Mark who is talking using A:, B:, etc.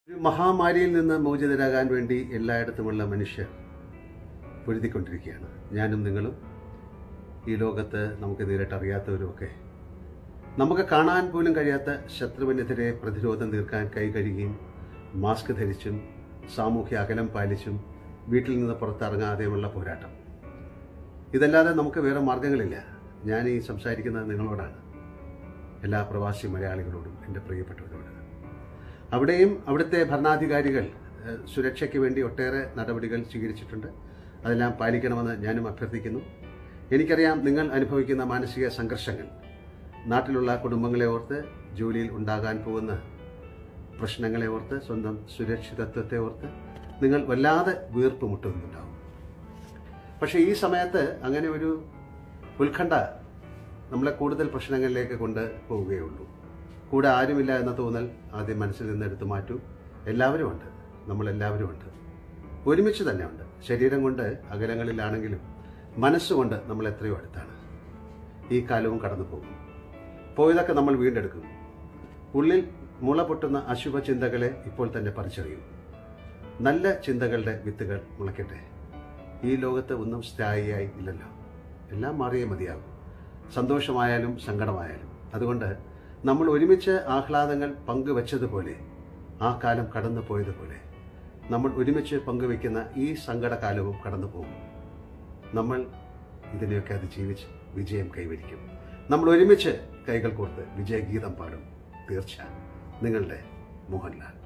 A: ഒരു മഹാമാരിയിൽ നിന്ന് മോചിതരാകാൻ വേണ്ടി എല്ലായിടത്തുമുള്ള മനുഷ്യർ പൊരുതിക്കൊണ്ടിരിക്കുകയാണ് ഞാനും നിങ്ങളും ഈ ലോകത്ത് നമുക്ക് നേരിട്ട് അറിയാത്തവരുമൊക്കെ നമുക്ക് കാണാൻ പോലും കഴിയാത്ത ശത്രുവിനെതിരെ പ്രതിരോധം തീർക്കാൻ കൈ കഴുകിയും മാസ്ക് ധരിച്ചും സാമൂഹ്യ അകലം പാലിച്ചും വീട്ടിൽ നിന്ന് പുറത്തിറങ്ങാതെയുമുള്ള പോരാട്ടം ഇതല്ലാതെ നമുക്ക് വേറെ മാർഗങ്ങളില്ല ഞാൻ ഈ സംസാരിക്കുന്നത് നിങ്ങളോടാണ് എല്ലാ പ്രവാസി മലയാളികളോടും എൻ്റെ പ്രിയപ്പെട്ടവരോട് അവിടെയും അവിടുത്തെ ഭരണാധികാരികൾ ഏഹ്, സുരക്ഷയ്ക്ക് വേണ്ടി ഒട്ടേറെ നടപടികൾ സ്വീകരിച്ചിട്ടുണ്ട് അതെല്ലാം പാലിക്കണമെന്ന് ഞാനും അഭ്യർത്ഥിക്കുന്നു എനിക്കറിയാം നിങ്ങൾ അനുഭവിക്കുന്ന മാനസിക സംഘർഷങ്ങൾ നാട്ടിലുള്ള കുടുംബങ്ങളെ ഓർത്ത് ജോലിയിൽ ഉണ്ടാകാൻ പോകുന്ന പ്രശ്നങ്ങളെ ഓർത്ത് സ്വന്തം സുരക്ഷിതത്വത്തെ ഓർത്ത് നിങ്ങൾ വല്ലാതെ വീർപ്പ് മുട്ടുന്നുണ്ടാവും പക്ഷേ ഈ സമയത്ത് അങ്ങനെ ഒരു ഉത്കണ്ഠ നമ്മളെ കൂടുതൽ പ്രശ്നങ്ങളിലേക്ക് കൊണ്ട് പോവുകയുള്ളൂ കൂടെ ആരുമില്ല എന്ന തോന്നൽ ആദ്യം മനസ്സിൽ നിന്ന് എടുത്തു മാറ്റൂ എല്ലാവരും ഉണ്ട് നമ്മളെല്ലാവരും ഉണ്ട് ഒരുമിച്ച് തന്നെ ഉണ്ട് ശരീരം കൊണ്ട് അകലങ്ങളിലാണെങ്കിലും മനസ്സുകൊണ്ട് നമ്മൾ എത്രയോ അടുത്താണ് ഈ കാലവും കടന്നു പോകും പോയതൊക്കെ നമ്മൾ വീണ്ടെടുക്കും ഉള്ളിൽ മുള പൊട്ടുന്ന അശുഭ ചിന്തകളെ ഇപ്പോൾ തന്നെ പറിച്ചറിയും നല്ല ചിന്തകളുടെ വിത്തുകൾ മുളയ്ക്കട്ടെ ഈ ലോകത്ത് ഒന്നും സ്ഥായിയായി ഇല്ലല്ലോ എല്ലാം മാറിയേ മതിയാകും സന്തോഷമായാലും സങ്കടമായാലും അതുകൊണ്ട് നമ്മൾ ഒരുമിച്ച് ആഹ്ലാദങ്ങൾ പങ്കുവച്ചതുപോലെ ആ കാലം കടന്നു പോയതുപോലെ നമ്മൾ ഒരുമിച്ച് പങ്കുവെക്കുന്ന ഈ സങ്കടകാലവും കടന്നു പോകും നമ്മൾ ഇതിനെയൊക്കെ അതിജീവിച്ച് വിജയം കൈവരിക്കും നമ്മൾ ഒരുമിച്ച് കൈകൾ കോർത്ത് വിജയഗീതം പാടും തീർച്ച നിങ്ങളുടെ മോഹൻലാൽ